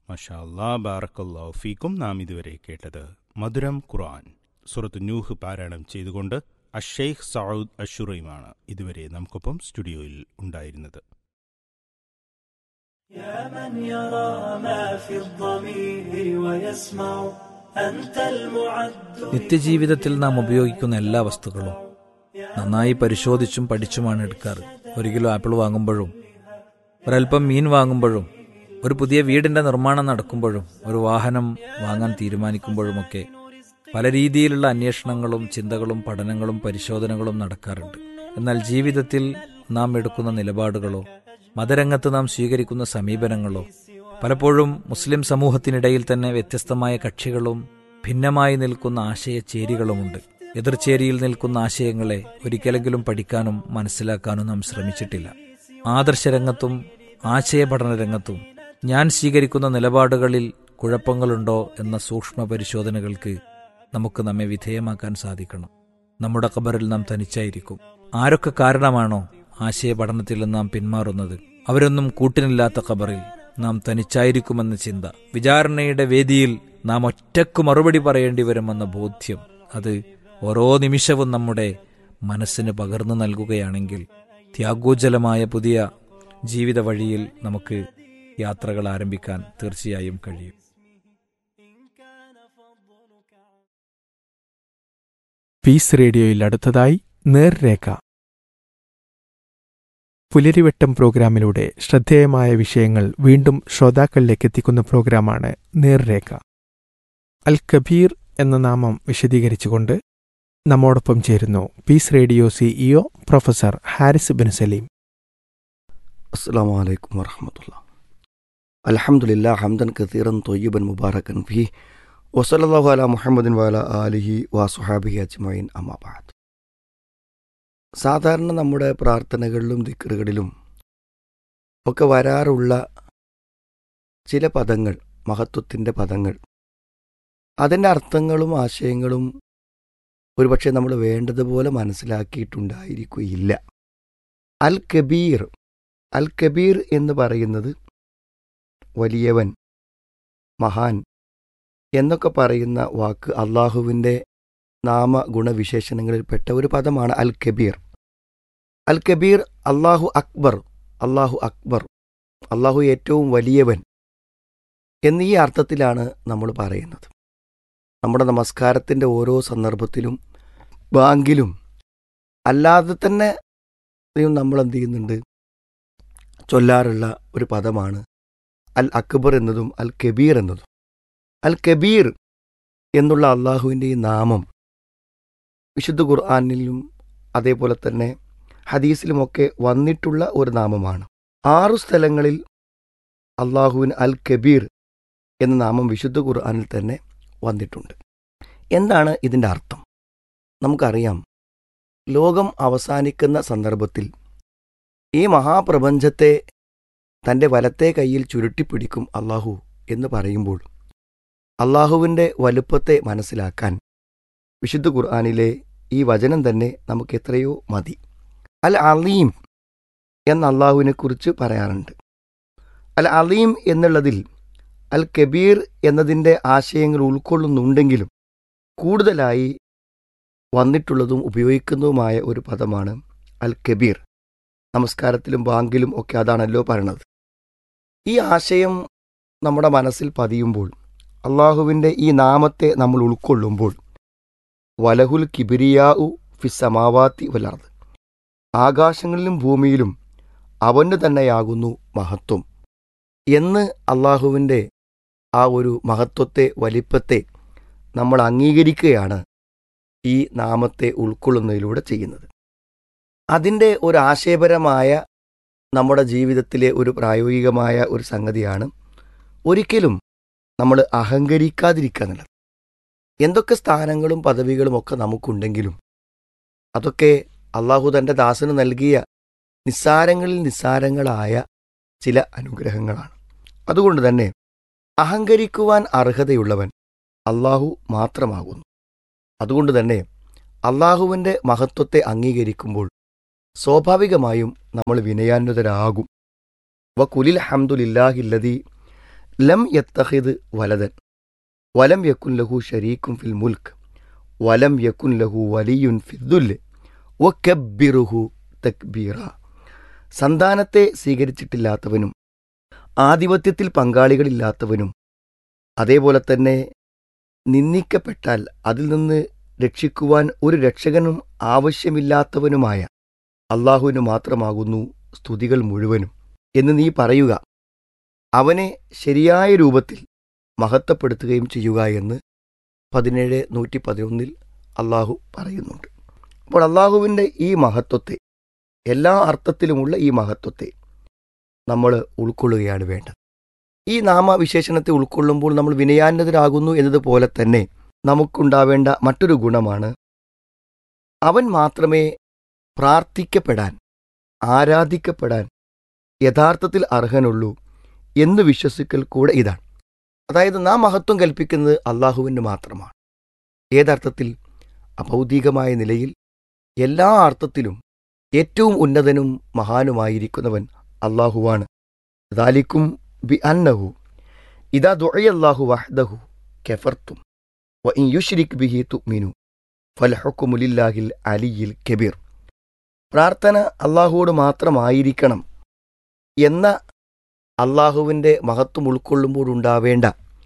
മഷാ അല്ലാ ബാറക്കല്ലാഹു ഫീക്കും നാം ഇതുവരെ കേട്ടത് മധുരം ഖുർആൻ സുറത്ത് നൂഹ് പാരായണം ചെയ്തുകൊണ്ട് അഷെയ്ഖ് സൗദ് അഷുറയുമാണ് ഇതുവരെ നമുക്കൊപ്പം സ്റ്റുഡിയോയിൽ ഉണ്ടായിരുന്നത് يا من يرى ما في الضمير ويسمع أنت المعد നിത്യജീവിതത്തിൽ നാം ഉപയോഗിക്കുന്ന എല്ലാ വസ്തുക്കളും നന്നായി പരിശോധിച്ചും പഠിച്ചുമാണ് എടുക്കാറ് ഒരു കിലോ ആപ്പിൾ വാങ്ങുമ്പോഴും ഒരൽപ്പം മീൻ വാങ്ങുമ്പോഴും ഒരു പുതിയ വീടിന്റെ നിർമ്മാണം നടക്കുമ്പോഴും ഒരു വാഹനം വാങ്ങാൻ തീരുമാനിക്കുമ്പോഴുമൊക്കെ പല രീതിയിലുള്ള അന്വേഷണങ്ങളും ചിന്തകളും പഠനങ്ങളും പരിശോധനകളും നടക്കാറുണ്ട് എന്നാൽ ജീവിതത്തിൽ നാം എടുക്കുന്ന നിലപാടുകളോ മതരംഗത്ത് നാം സ്വീകരിക്കുന്ന സമീപനങ്ങളോ പലപ്പോഴും മുസ്ലിം സമൂഹത്തിനിടയിൽ തന്നെ വ്യത്യസ്തമായ കക്ഷികളും ഭിന്നമായി നിൽക്കുന്ന ആശയചേരികളുമുണ്ട് എതിർചേരിയിൽ നിൽക്കുന്ന ആശയങ്ങളെ ഒരിക്കലെങ്കിലും പഠിക്കാനും മനസ്സിലാക്കാനും നാം ശ്രമിച്ചിട്ടില്ല ആദർശരംഗത്തും ആശയപഠന രംഗത്തും ഞാൻ സ്വീകരിക്കുന്ന നിലപാടുകളിൽ കുഴപ്പങ്ങളുണ്ടോ എന്ന സൂക്ഷ്മ പരിശോധനകൾക്ക് നമുക്ക് നമ്മെ വിധേയമാക്കാൻ സാധിക്കണം നമ്മുടെ ഖബറിൽ നാം തനിച്ചായിരിക്കും ആരൊക്കെ കാരണമാണോ ആശയപഠനത്തിൽ നിന്ന് നാം പിന്മാറുന്നത് അവരൊന്നും കൂട്ടിനില്ലാത്ത ഖബറിൽ നാം തനിച്ചായിരിക്കുമെന്ന ചിന്ത വിചാരണയുടെ വേദിയിൽ നാം ഒറ്റക്ക് മറുപടി പറയേണ്ടി വരുമെന്ന ബോധ്യം അത് ഓരോ നിമിഷവും നമ്മുടെ മനസ്സിന് പകർന്നു നൽകുകയാണെങ്കിൽ ത്യാഗോജ്ജലമായ പുതിയ ജീവിത വഴിയിൽ നമുക്ക് യാത്രകൾ ആരംഭിക്കാൻ തീർച്ചയായും കഴിയും പീസ് റേഡിയോയിൽ അടുത്തതായി നേർരേഖ പുലരിവട്ടം പ്രോഗ്രാമിലൂടെ ശ്രദ്ധേയമായ വിഷയങ്ങൾ വീണ്ടും ശ്രോതാക്കളിലേക്ക് എത്തിക്കുന്ന പ്രോഗ്രാമാണ് നേർരേഖ അൽ കബീർ എന്ന നാമം വിശദീകരിച്ചുകൊണ്ട് നമ്മോടൊപ്പം ചേരുന്നു Peace Radio CEO professor Haris bin Saleem السلام عليكم ورحمة الله الحمد لله حمدا كثيرا طيبا مباركا فيه وصلى الله على محمد وعلى آله وصحابه أجمعين أما بعد സാധാരണ നമ്മുടെ പ്രാർത്ഥനകളിലും ദിക്കറുകളിലും ഒക്കെ വരാറുള്ള ചില പദങ്ങൾ മഹത്വത്തിൻ്റെ പദങ്ങൾ അതിൻ്റെ അർത്ഥങ്ങളും ആശയങ്ങളും ഒരുപക്ഷെ നമ്മൾ വേണ്ടതുപോലെ മനസ്സിലാക്കിയിട്ടുണ്ടായിരിക്കുകയില്ല അൽ കബീർ അൽ കബീർ എന്ന് പറയുന്നത് വലിയവൻ മഹാൻ എന്നൊക്കെ പറയുന്ന വാക്ക് അള്ളാഹുവിൻ്റെ നാമ ഗുണവിശേഷണങ്ങളിൽപ്പെട്ട ഒരു പദമാണ് അൽ കബീർ അൽ കബീർ അള്ളാഹു അക്ബർ അള്ളാഹു അക്ബർ അള്ളാഹു ഏറ്റവും വലിയവൻ എന്നീ അർത്ഥത്തിലാണ് നമ്മൾ പറയുന്നത് നമ്മുടെ നമസ്കാരത്തിൻ്റെ ഓരോ സന്ദർഭത്തിലും ബാങ്കിലും അല്ലാതെ തന്നെ നമ്മൾ എന്ത് ചെയ്യുന്നുണ്ട് ചൊല്ലാറുള്ള ഒരു പദമാണ് അൽ അക്ബർ എന്നതും അൽ കബീർ എന്നതും അൽ കബീർ എന്നുള്ള അള്ളാഹുവിൻ്റെ ഈ നാമം വിശുദ്ധ ഖുർആാനിലും അതേപോലെ തന്നെ ഹദീസിലുമൊക്കെ വന്നിട്ടുള്ള ഒരു നാമമാണ് ആറു സ്ഥലങ്ങളിൽ അള്ളാഹുവിന് അൽ കബീർ എന്ന നാമം വിശുദ്ധ ഖുർആാനിൽ തന്നെ വന്നിട്ടുണ്ട് എന്താണ് ഇതിൻ്റെ അർത്ഥം നമുക്കറിയാം ലോകം അവസാനിക്കുന്ന സന്ദർഭത്തിൽ ഈ മഹാപ്രപഞ്ചത്തെ തൻ്റെ വലത്തെ കയ്യിൽ ചുരുട്ടിപ്പിടിക്കും അള്ളാഹു എന്ന് പറയുമ്പോൾ അള്ളാഹുവിൻ്റെ വലുപ്പത്തെ മനസ്സിലാക്കാൻ വിശുദ്ധ ഖുർആാനിലെ ഈ വചനം തന്നെ നമുക്ക് എത്രയോ മതി അൽ അലീം എന്ന അള്ളാഹുവിനെക്കുറിച്ച് പറയാറുണ്ട് അൽ അലീം എന്നുള്ളതിൽ അൽ കബീർ എന്നതിൻ്റെ ആശയങ്ങൾ ഉൾക്കൊള്ളുന്നുണ്ടെങ്കിലും കൂടുതലായി വന്നിട്ടുള്ളതും ഉപയോഗിക്കുന്നതുമായ ഒരു പദമാണ് അൽ കബീർ നമസ്കാരത്തിലും ബാങ്കിലും ഒക്കെ അതാണല്ലോ പറയണത് ഈ ആശയം നമ്മുടെ മനസ്സിൽ പതിയുമ്പോൾ അള്ളാഹുവിൻ്റെ ഈ നാമത്തെ നമ്മൾ ഉൾക്കൊള്ളുമ്പോൾ വലഹുൽ കിബിരിയാഉ ഫിസമാവാത്തി വലർന്ന് ആകാശങ്ങളിലും ഭൂമിയിലും അവന് തന്നെയാകുന്നു മഹത്വം എന്ന് അള്ളാഹുവിൻ്റെ ആ ഒരു മഹത്വത്തെ വലിപ്പത്തെ നമ്മൾ അംഗീകരിക്കുകയാണ് ഈ നാമത്തെ ഉൾക്കൊള്ളുന്നതിലൂടെ ചെയ്യുന്നത് അതിൻ്റെ ഒരു ആശയപരമായ നമ്മുടെ ജീവിതത്തിലെ ഒരു പ്രായോഗികമായ ഒരു സംഗതിയാണ് ഒരിക്കലും നമ്മൾ അഹങ്കരിക്കാതിരിക്കുക എന്നുള്ളത് എന്തൊക്കെ സ്ഥാനങ്ങളും പദവികളും ഒക്കെ നമുക്കുണ്ടെങ്കിലും അതൊക്കെ അള്ളാഹു തൻ്റെ ദാസന് നൽകിയ നിസ്സാരങ്ങളിൽ നിസ്സാരങ്ങളായ ചില അനുഗ്രഹങ്ങളാണ് അതുകൊണ്ട് തന്നെ അഹങ്കരിക്കുവാൻ അർഹതയുള്ളവൻ അള്ളാഹു മാത്രമാകുന്നു അതുകൊണ്ട് തന്നെ അള്ളാഹുവിൻ്റെ മഹത്വത്തെ അംഗീകരിക്കുമ്പോൾ സ്വാഭാവികമായും നമ്മൾ വിനയാന്വിതരാകും വ കുലിൽ ഹംദുലില്ലാഹില്ലതി ലം യത്തഹിദ് വലതൻ വലം യക്കുൻ ലഹു ഷരീക്കും ഫിൽ മുൽക്ക് വലം യക്കുൻ ലഹു വലിയുൻ ഫിദ്ദുല് വക്കബ്ബിറുഹു തക്ബീറ സന്താനത്തെ സ്വീകരിച്ചിട്ടില്ലാത്തവനും ആധിപത്യത്തിൽ പങ്കാളികളില്ലാത്തവനും അതേപോലെ തന്നെ നിന്ദിക്കപ്പെട്ടാൽ അതിൽ നിന്ന് രക്ഷിക്കുവാൻ ഒരു രക്ഷകനും ആവശ്യമില്ലാത്തവനുമായ അള്ളാഹുവിന് മാത്രമാകുന്നു സ്തുതികൾ മുഴുവനും എന്ന് നീ പറയുക അവനെ ശരിയായ രൂപത്തിൽ മഹത്വപ്പെടുത്തുകയും ചെയ്യുക എന്ന് പതിനേഴ് നൂറ്റി പതിനൊന്നിൽ അള്ളാഹു പറയുന്നുണ്ട് അപ്പോൾ അള്ളാഹുവിൻ്റെ ഈ മഹത്വത്തെ എല്ലാ അർത്ഥത്തിലുമുള്ള ഈ മഹത്വത്തെ നമ്മൾ ഉൾക്കൊള്ളുകയാണ് വേണ്ടത് ഈ നാമവിശേഷണത്തെ ഉൾക്കൊള്ളുമ്പോൾ നമ്മൾ വിനയാന്വിതരാകുന്നു എന്നതുപോലെ തന്നെ നമുക്കുണ്ടാവേണ്ട മറ്റൊരു ഗുണമാണ് അവൻ മാത്രമേ പ്രാർത്ഥിക്കപ്പെടാൻ ആരാധിക്കപ്പെടാൻ യഥാർത്ഥത്തിൽ അർഹനുള്ളൂ എന്ന് വിശ്വസിക്കൽ കൂടെ ഇതാണ് അതായത് നാം മഹത്വം കൽപ്പിക്കുന്നത് അള്ളാഹുവിന് മാത്രമാണ് ഏതർത്ഥത്തിൽ അഭൗതികമായ നിലയിൽ എല്ലാ അർത്ഥത്തിലും ഏറ്റവും ഉന്നതനും മഹാനുമായിരിക്കുന്നവൻ അള്ളാഹുവാണ് ദാലിക്കും ബി അന്നഹു ഇതാ ദുഅയല്ലാഹു വഹ്ദഹു കെഫർത്തും വ ഇൻ യുശ്രിക് ബിഹി തുഅ്മിനു ഫൽഹുക്കുമു ലില്ലാഹിൽ അലിയിൽ കബീർ പ്രാർത്ഥന അള്ളാഹുവോട് മാത്രമായിരിക്കണം എന്ന അള്ളാഹുവിൻ്റെ മഹത്വം ഉൾക്കൊള്ളുമ്പോഴുണ്ടാവേണ്ട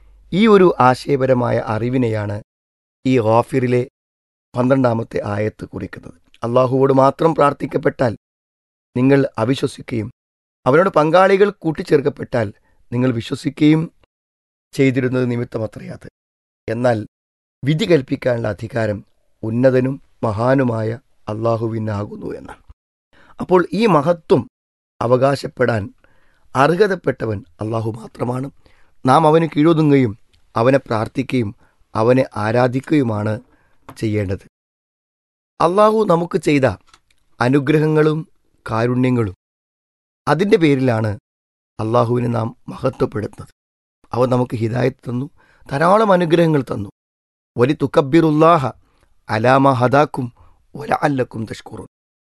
ഈ ഒരു ആശയപരമായ അറിവിനെയാണ് ഈ ഗാഫിറിലെ പന്ത്രണ്ടാമത്തെ ആയത്ത് കുറിക്കുന്നത് അള്ളാഹുവോട് മാത്രം പ്രാർത്ഥിക്കപ്പെട്ടാൽ നിങ്ങൾ അവിശ്വസിക്കുകയും അവനോട് പങ്കാളികൾ കൂട്ടിച്ചേർക്കപ്പെട്ടാൽ നിങ്ങൾ വിശ്വസിക്കുകയും ചെയ്തിരുന്നത് നിമിത്തമത്രയാത് എന്നാൽ വിധി കൽപ്പിക്കാനുള്ള അധികാരം ഉന്നതനും മഹാനുമായ അള്ളാഹുവിനാകുന്നു എന്നാണ് അപ്പോൾ ഈ മഹത്വം അവകാശപ്പെടാൻ അർഹതപ്പെട്ടവൻ അള്ളാഹു മാത്രമാണ് നാം അവന് കീഴൊതുങ്ങുകയും അവനെ പ്രാർത്ഥിക്കുകയും അവനെ ആരാധിക്കുകയുമാണ് ചെയ്യേണ്ടത് അള്ളാഹു നമുക്ക് ചെയ്ത അനുഗ്രഹങ്ങളും കാരുണ്യങ്ങളും അതിൻ്റെ പേരിലാണ് അള്ളാഹുവിനെ നാം മഹത്വപ്പെടുത്തുന്നത് അവൻ നമുക്ക് ഹിദായത്ത് തന്നു ധാരാളം അനുഗ്രഹങ്ങൾ തന്നു വലി തുക്കബിറുല്ലാഹ അലാമ ഹദാക്കും ഒല അല്ലക്കും തഷ്കുറും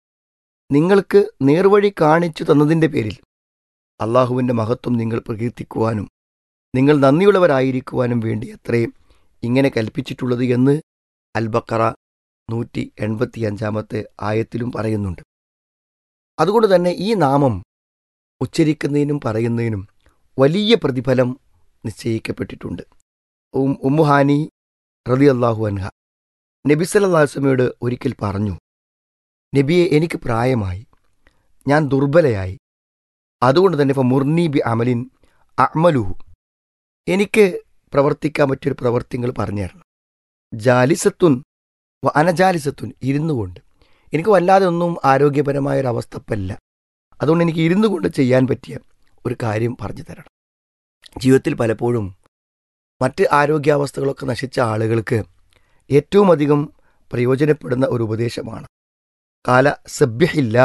നിങ്ങൾക്ക് നേർവഴി കാണിച്ചു തന്നതിൻ്റെ പേരിൽ അള്ളാഹുവിൻ്റെ മഹത്വം നിങ്ങൾ പ്രകീർത്തിക്കുവാനും നിങ്ങൾ നന്ദിയുള്ളവരായിരിക്കുവാനും വേണ്ടി എത്രയും ഇങ്ങനെ കൽപ്പിച്ചിട്ടുള്ളത് എന്ന് അൽബക്കറ നൂറ്റി എൺപത്തിയഞ്ചാമത്തെ ആയത്തിലും പറയുന്നുണ്ട് അതുകൊണ്ട് തന്നെ ഈ നാമം ഉച്ചരിക്കുന്നതിനും പറയുന്നതിനും വലിയ പ്രതിഫലം നിശ്ചയിക്കപ്പെട്ടിട്ടുണ്ട് ഉം ഉമ്മുഹാനി റതി അള്ളാഹു അൻഹ നബി സല്ലാസ്മയോട് ഒരിക്കൽ പറഞ്ഞു നബിയെ എനിക്ക് പ്രായമായി ഞാൻ ദുർബലയായി അതുകൊണ്ട് തന്നെ ഇപ്പം മുർനി ബി അമലിൻ അമലുഹു എനിക്ക് പ്രവർത്തിക്കാൻ പറ്റിയൊരു പ്രവർത്തിങ്ങൾ പറഞ്ഞു തരണം ജാലിസത്തുൻ വ അനജാലിസത്തുൻ ഇരുന്നു കൊണ്ട് എനിക്ക് വല്ലാതെ ഒന്നും ആരോഗ്യപരമായ ഒരു അവസ്ഥപ്പല്ല അതുകൊണ്ട് എനിക്ക് ഇരുന്നു കൊണ്ട് ചെയ്യാൻ പറ്റിയ ഒരു കാര്യം പറഞ്ഞു തരണം ജീവിതത്തിൽ പലപ്പോഴും മറ്റ് ആരോഗ്യാവസ്ഥകളൊക്കെ നശിച്ച ആളുകൾക്ക് ഏറ്റവും അധികം പ്രയോജനപ്പെടുന്ന ഒരു ഉപദേശമാണ് കാല സബ്യഹില്ല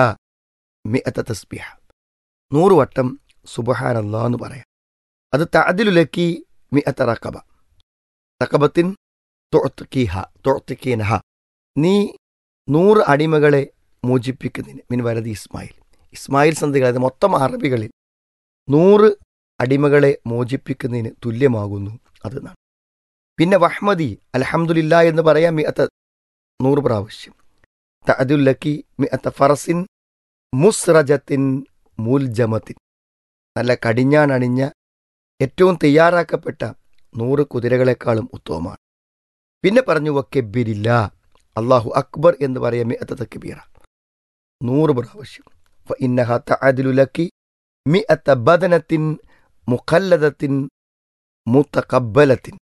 മി അത്ത തസ്ബിഹ നൂറ് വട്ടം സുബഹാനല്ലാ എന്ന് പറയാം അത് തഅദിലുലക്കി മി അത്ത റക്കബ റക്കബത്തിൻ തൊഴത്തുക്കീഹ തൊഴത്തുക്കീനഹ നീ നൂറ് അടിമകളെ മോചിപ്പിക്കുന്നതിന് മിൻ വലതി ഇസ്മായിൽ ഇസ്മായിൽ സന്ധികൾ അത് മൊത്തം അറബികളിൽ നൂറ് അടിമകളെ മോചിപ്പിക്കുന്നതിന് തുല്യമാകുന്നു അത് എന്നാണ് പിന്നെ വഹ്മദി അലഹമുല്ല എന്ന് പറയാം മി അത്ത നൂറ് പ്രാവശ്യം തഅദുല്ലക്കി മി അത്ത ഫറസിൻ മുസ്റജത്തിൻ മൂൽജമത്തിൻ നല്ല കടിഞ്ഞാണണിഞ്ഞ ഏറ്റവും തയ്യാറാക്കപ്പെട്ട നൂറ് കുതിരകളെക്കാളും ഉത്തമമാണ് പിന്നെ പറഞ്ഞു വക്കെബിരില്ല അള്ളാഹു അക്ബർ എന്ന് പറയാം മി അത്ത തക്കബീറ നൂറ് പ്രാവശ്യം ഇന്നഹ തഅദിലുലക്കി മി അത്ത ബദനത്തിൻ മുഖല്ലതത്തിൻ മുത്തക്കബലത്തിൻ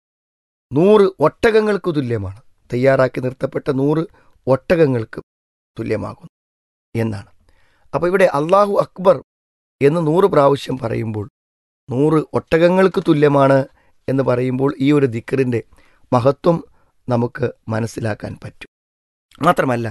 നൂറ് ഒട്ടകങ്ങൾക്ക് തുല്യമാണ് തയ്യാറാക്കി നിർത്തപ്പെട്ട നൂറ് ഒട്ടകങ്ങൾക്ക് തുല്യമാകുന്നു എന്നാണ് അപ്പോൾ ഇവിടെ അള്ളാഹു അക്ബർ എന്ന് നൂറ് പ്രാവശ്യം പറയുമ്പോൾ നൂറ് ഒട്ടകങ്ങൾക്ക് തുല്യമാണ് എന്ന് പറയുമ്പോൾ ഈ ഒരു ദിക്കറിൻ്റെ മഹത്വം നമുക്ക് മനസ്സിലാക്കാൻ പറ്റും മാത്രമല്ല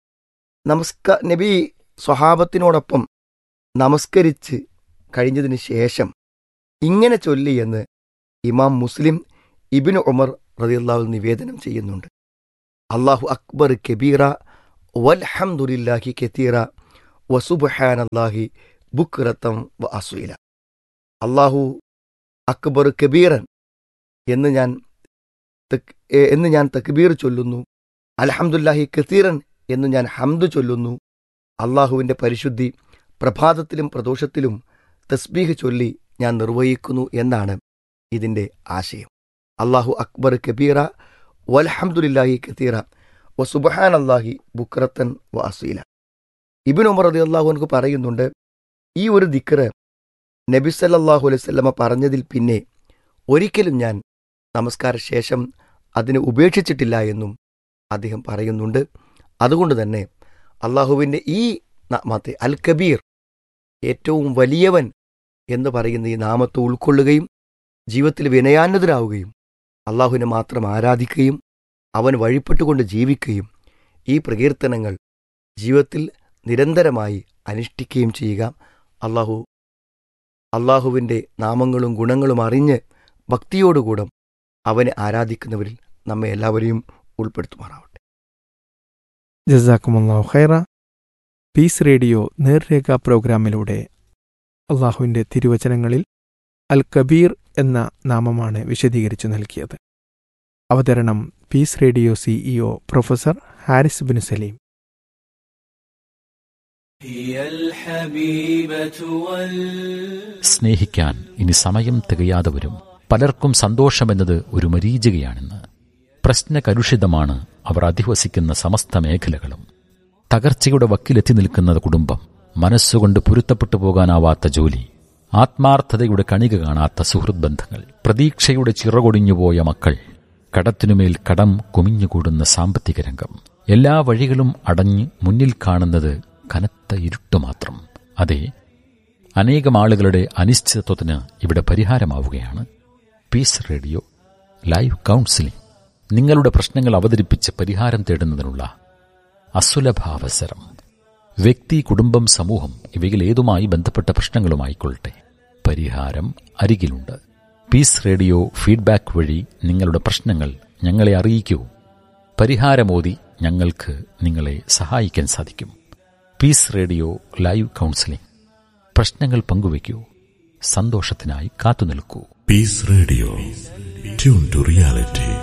നമസ്ക നബി സ്വഹാബത്തിനോടൊപ്പം നമസ്കരിച്ച് കഴിഞ്ഞതിന് ശേഷം ഇങ്ങനെ ചൊല്ലി എന്ന് ഇമാം മുസ്ലിം ഇബിന് ഉമർ റതിയല്ലാഹു നിവേദനം ചെയ്യുന്നുണ്ട് അള്ളാഹു അക്ബർ കബീറ വൽഹംദുലില്ലാഹി കെത്തീറ വസുബഹാനല്ലാഹി ബുക്രത്തം വ അസുയില അള്ളാഹു അക്ബർ കബീറൻ എന്ന് ഞാൻ തക്- ഏ, എന്ന് ഞാൻ തക്ബീർ ചൊല്ലുന്നു അൽഹംദുല്ലാഹി കസീറൻ എന്ന് ഞാൻ ഹംദ് ചൊല്ലുന്നു അള്ളാഹുവിൻ്റെ പരിശുദ്ധി പ്രഭാതത്തിലും പ്രദോഷത്തിലും തസ്ബീഹ് ചൊല്ലി ഞാൻ നിർവഹിക്കുന്നു എന്നാണ് ഇതിൻ്റെ ആശയം അള്ളാഹു അക്ബർ കബീറ വൽഹംദുലില്ലാഹി കസീറ വ സുബഹാൻ അള്ളാഹി ബുക്രത്തൻ വ അസീല ഇബിൻ ഉമർ റതി അള്ളാഹുനക്ക് പറയുന്നുണ്ട് ഈ ഒരു ദിക്റ് നബി സല്ലല്ലാഹു അലൈഹി വസല്ലമ പറഞ്ഞതിൽ പിന്നെ ഒരിക്കലും ഞാൻ നമസ്കാര ശേഷം അതിനെ ഉപേക്ഷിച്ചിട്ടില്ല എന്നും അദ്ദേഹം പറയുന്നുണ്ട് അതുകൊണ്ട് തന്നെ അള്ളാഹുവിൻ്റെ ഈ നാമത്തെ അൽ കബീർ ഏറ്റവും വലിയവൻ എന്ന് പറയുന്ന ഈ നാമത്തെ ഉൾക്കൊള്ളുകയും ജീവിതത്തിൽ വിനയാന്വിതരാവുകയും അള്ളാഹുവിനെ മാത്രം ആരാധിക്കുകയും അവൻ വഴിപ്പെട്ടുകൊണ്ട് ജീവിക്കുകയും ഈ പ്രകീർത്തനങ്ങൾ ജീവിതത്തിൽ നിരന്തരമായി അനുഷ്ഠിക്കുകയും ചെയ്യുക അള്ളാഹു അള്ളാഹുവിൻ്റെ നാമങ്ങളും ഗുണങ്ങളും അറിഞ്ഞ് ഭക്തിയോടുകൂടെ അവനെ ആരാധിക്കുന്നവരിൽ നമ്മെ എല്ലാവരെയും ഉൾപ്പെടുത്തുമാറാവട്ടെ ജസാക്കുമുല്ലാഹു ഖൈറ പീസ് റേഡിയോ നേർരേഖ പ്രോഗ്രാമിലൂടെ അള്ളാഹുവിൻ്റെ തിരുവചനങ്ങളിൽ അൽ കബീർ എന്ന നാമമാണ് വിശദീകരിച്ചു നൽകിയത് അവതരണം Peace Radio CEO professor Haris bin Saleem هي الحبيبة وال സ്നേഹിക്കാൻ ഇനി സമയം തികയാതെ വരും പലർക്കും സന്തോഷമെന്നത് ഒരു മരീചികയാണെന്ന് പ്രശ്നകലുഷിതമാണ് അവർ അധിവസിക്കുന്ന സമസ്ത മേഖലകളും തകർച്ചയുടെ വക്കിലെത്തി നിൽക്കുന്ന കുടുംബം മനസ്സുകൊണ്ട് പൊരുത്തപ്പെട്ടു പോകാനാവാത്ത ജോലി ആത്മാർത്ഥതയുടെ കണിക കാണാത്ത സുഹൃത് ബന്ധങ്ങൾ പ്രതീക്ഷയുടെ ചിറകൊടിഞ്ഞുപോയ മക്കൾ കടത്തിനുമേൽ കടം കുമിഞ്ഞുകൂടുന്ന സാമ്പത്തിക രംഗം എല്ലാ വഴികളും അടഞ്ഞ് മുന്നിൽ കാണുന്നത് കനത്ത ഇരുട്ട് മാത്രം അതെ അനേകം ആളുകളുടെ അനിശ്ചിതത്വത്തിന് ഇവിടെ പരിഹാരമാവുകയാണ് പീസ് റേഡിയോ ലൈവ് കൗൺസിലിംഗ് നിങ്ങളുടെ പ്രശ്നങ്ങൾ അവതരിപ്പിച്ച് പരിഹാരം തേടുന്നതിനുള്ള അസുലഭാവസരം വ്യക്തി കുടുംബം സമൂഹം ഇവയിൽ ഏതുമായി ബന്ധപ്പെട്ട പ്രശ്നങ്ങളുമായിക്കൊള്ളട്ടെ പരിഹാരം അരികിലുണ്ട് പീസ് റേഡിയോ ഫീഡ്ബാക്ക് വഴി നിങ്ങളുടെ പ്രശ്നങ്ങൾ ഞങ്ങളെ അറിയിക്കൂ പരിഹാരമോതി ഞങ്ങൾക്ക് നിങ്ങളെ സഹായിക്കാൻ സാധിക്കും പീസ് റേഡിയോ ലൈവ് കൗൺസിലിംഗ് പ്രശ്നങ്ങൾ പങ്കുവയ്ക്കൂ സന്തോഷത്തിനായി കാത്തുനിൽക്കൂ Peace Radio. Tune to reality.